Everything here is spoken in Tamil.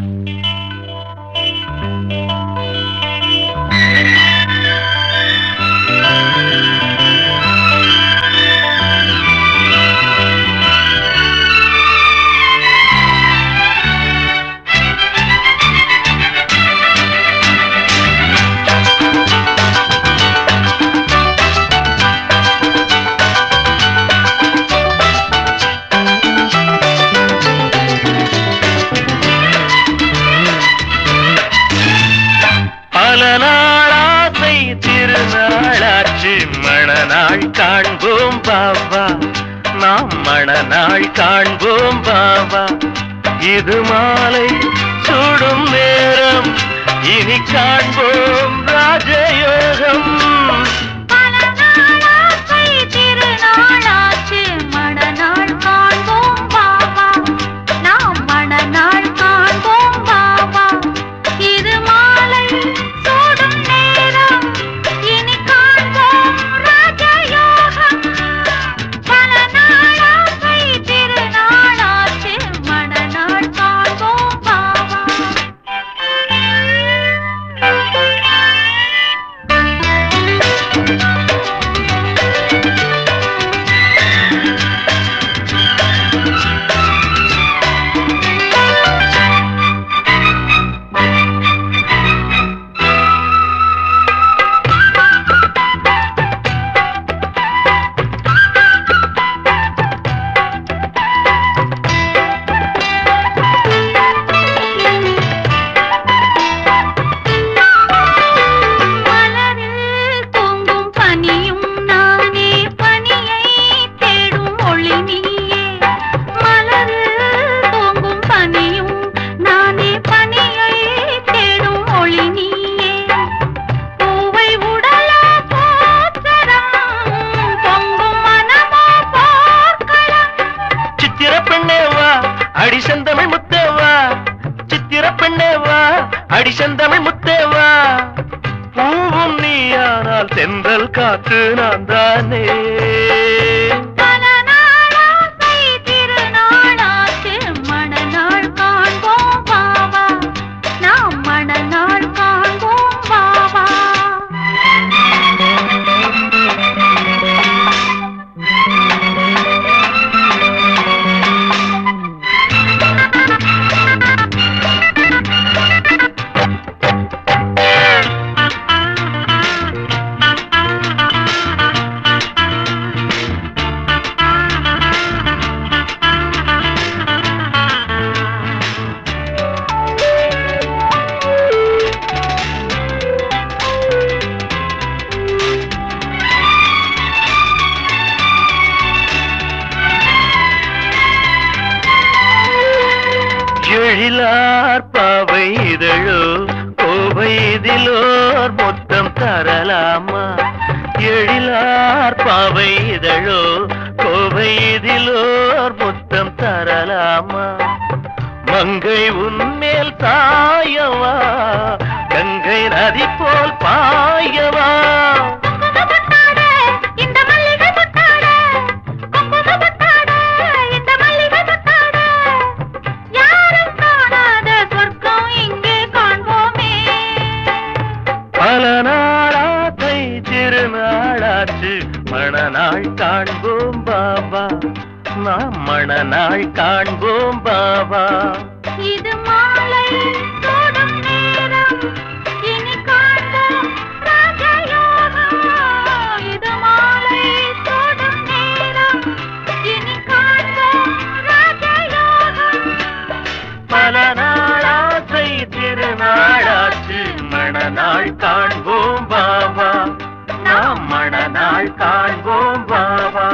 பல நாளாசை திருநாளாச்சு மணநாள் காண்போம் பாவா நாம் மணநாள் காண்போம் பாவா இது மாலை சூடும் நேரம் இனி காண்போம் ராஜயோகம் பல நாளாசை திருநாளாச்சு மணநாள் காண்போம் பாவா நாம் மணநாள் காண்போம் பாவா இது மாலை சூடும் நேரம் இனி காண்போம் ராஜயோகம் பல நாளாசை திருநாளாச்சு மணநாள் காண்போம் பாவா மலரில் தூங்கும் பனியும் நானே பனியை தேடும் ஒளி நீயே மலரில் தூங்கும் பனியும் நானே பனியை தேடும் ஒளி நீயே பூவை உடலா போற்றரம் பொங்கும் மனமோ போர்க்களம் சித்திர பெண்ணே வா அடி செந்தமிழ் முத்தே வா சித்திர பெண்ணே வா அடி செந்தமிழ் முத்தே வா பூவும் நீயானால் தென்றல் காற்று நான் தானே பல நாளாசை திருநாளாச்சு மணநாள் காண்போம் பாவா நாம் மணநாள் காண்போம் பாவா எழிலார் பாவை இதழோ கோவை இதிலோர் மொத்தம் தரலாமா எழிலார் பாவை இதழோ கோவை இதிலோர் மொத்தம் தரலாமா மங்கை உன்மேல் தாயவா கங்கை நதி போல் பாயவா குங்குமப்பட்டாட, இந்த மல்லிகை பட்டாட, குங்குமப்பட்டாட, இந்த மல்லிகை பட்டாட. யாரும் காணாத சொர்க்கம் இங்கே காண்போமே பல நாளாசை திருநாளாச்சு மணநாள் காண்போம் பாபா நாம் மணநாள் காண்போம் பாபா இது மாலை சூடும் நேரம் இனி காண்போம் ராஜயோகம் இது மாலை சூடும் நேரம் இனி காண்போம் ராஜயோகம் பல நாளாசை திருநாளாச்சு மணநாள் காண்போம் பாபா நாம் மணநாள் காண்போம் பாபா